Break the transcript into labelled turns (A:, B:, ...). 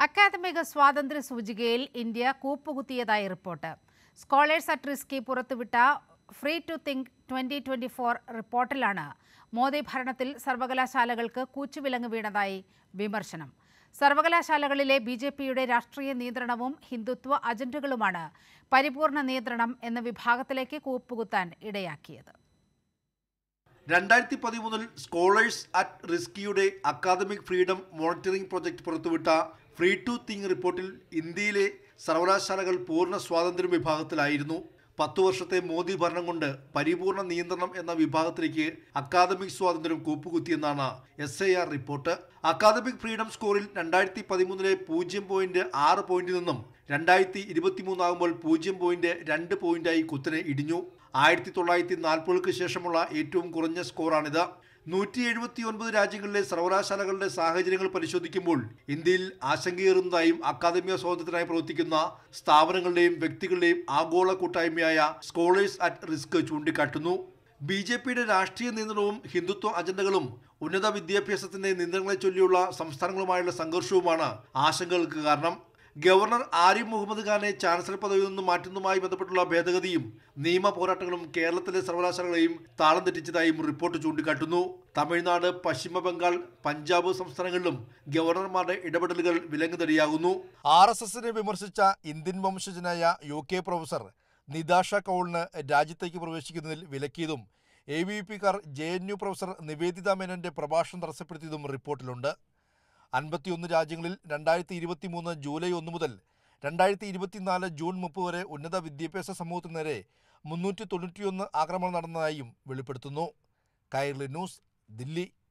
A: അക്കാദമിക സ്വാതന്ത്ര്യ സൂചികയിൽ ഇന്ത്യ കൂപ്പുകുത്തിയതായി റിപ്പോർട്ട് സ്കോളേഴ്സ് അറ്റ് റിസ്കി പുറത്തുവിട്ട free to think twenty twenty four റിപ്പോർട്ടിലാണ് മോദി ഭരണത്തിൽ സർവകലാശാലകൾക്ക് കൂച്ചുവിലങ്ങ് വീണതായി വിമർശനം സർവകലാശാലകളിലെ ബി ജെ പിയുടെ രാഷ്ട്രീയ നിയന്ത്രണവും ഹിന്ദുത്വ അജണ്ടകളുമാണ് പരിപൂർണ നിയന്ത്രണം എന്ന വിഭാഗത്തിലേക്ക് കൂപ്പുകുത്താൻ ഇടയാക്കിയത്
B: രണ്ടായിരത്തി പതിമൂന്നിൽ സ്കോളേഴ്സ് അറ്റ് റിസ്കിയുടെ അക്കാദമിക് ഫ്രീഡം മോണിറ്ററിംഗ് പ്രൊജക്ട് പുറത്തുവിട്ട ഫ്രീ ടു തിങ്ക് റിപ്പോർട്ടിൽ ഇന്ത്യയിലെ സർവകലാശാലകൾ പൂർണ്ണ സ്വാതന്ത്ര്യ വിഭാഗത്തിലായിരുന്നു പത്തു വർഷത്തെ മോദി ഭരണം കൊണ്ട് പരിപൂർണ നിയന്ത്രണം എന്ന വിഭാഗത്തിലേക്ക് അക്കാദമിക് സ്വാതന്ത്ര്യം കൂപ്പുകുത്തിയെന്നാണ് S I R report academic freedom സ്കോറിൽ രണ്ടായിരത്തി പതിമൂന്നിലെ പൂജ്യം പോയിന്റ് ആറ് പോയിന്റിൽ നിന്നും രണ്ടായിരത്തി ഇരുപത്തിമൂന്നാകുമ്പോൾ പൂജ്യം പോയിന്റ് രണ്ട് പോയിന്റായി കുത്തനെ ഇടിഞ്ഞു ആയിരത്തി തൊള്ളായിരത്തി നാൽപ്പതുകൾക്ക് ശേഷമുള്ള ഏറ്റവും കുറഞ്ഞ സ്കോറാണിത് നൂറ്റി എഴുപത്തി ഒൻപത് രാജ്യങ്ങളിലെ സർവകലാശാലകളുടെ സാഹചര്യങ്ങൾ പരിശോധിക്കുമ്പോൾ ഇന്ത്യയിൽ ആശങ്കയേറുന്നതായും അക്കാദമിക സ്വാതന്ത്ര്യത്തിനായി പ്രവർത്തിക്കുന്ന സ്ഥാപനങ്ങളുടെയും വ്യക്തികളുടെയും ആഗോള കൂട്ടായ്മയായ സ്കോളേഴ്സ് അറ്റ് റിസ്ക് ചൂണ്ടിക്കാട്ടുന്നു ബി ജെ പിയുടെ രാഷ്ട്രീയ നിയന്ത്രണവും ഹിന്ദുത്വ അജണ്ടകളും ഉന്നത വിദ്യാഭ്യാസത്തിന്റെ നിയന്ത്രണങ്ങളെ ചൊല്ലിയുള്ള സംസ്ഥാനങ്ങളുമായുള്ള സംഘർഷവുമാണ് ആശങ്കകൾക്ക് കാരണം ഗവർണർ ആരിഫ് മുഹമ്മദ് ഖാനെ ചാൻസലർ പദവിയിൽ നിന്ന് മാറ്റുന്നതുമായി ബന്ധപ്പെട്ടുള്ള ഭേദഗതിയും നിയമ പോരാട്ടങ്ങളും കേരളത്തിലെ സർവകലാശാലകളെയും താളം തെറ്റിച്ചതായും റിപ്പോർട്ട് ചൂണ്ടിക്കാട്ടുന്നു തമിഴ്നാട് പശ്ചിമ ബംഗാൾ പഞ്ചാബ് സംസ്ഥാനങ്ങളിലും ഗവർണർമാരുടെ ഇടപെടലുകൾ വിലങ്ങുതടിയാകുന്നു ആർ എസ് എസിനെ വിമർശിച്ച ഇന്ത്യൻ വംശജനായ യു കെ പ്രൊഫസർ നിതാഷ കൗളിന് രാജ്യത്തേക്ക് പ്രവേശിക്കുന്നതിൽ വിലക്കിയതും എ വി പിക്കാർ J N U professor Nivedita മേനോന്റെ പ്രഭാഷണം തടസ്സപ്പെടുത്തിയതും റിപ്പോർട്ടിലുണ്ട് അൻപത്തിയൊന്ന് രാജ്യങ്ങളിൽ രണ്ടായിരത്തി ഇരുപത്തി മൂന്ന് ജൂലൈ ഒന്ന് മുതൽ രണ്ടായിരത്തി ഇരുപത്തിനാല് ജൂൺ മുപ്പത് വരെ ഉന്നത വിദ്യാഭ്യാസ സമൂഹത്തിന് നേരെ മുന്നൂറ്റി തൊണ്ണൂറ്റിയൊന്ന് ആക്രമണം നടന്നതായും വെളിപ്പെടുത്തുന്നു കൈർലി ന്യൂസ് ദില്ലി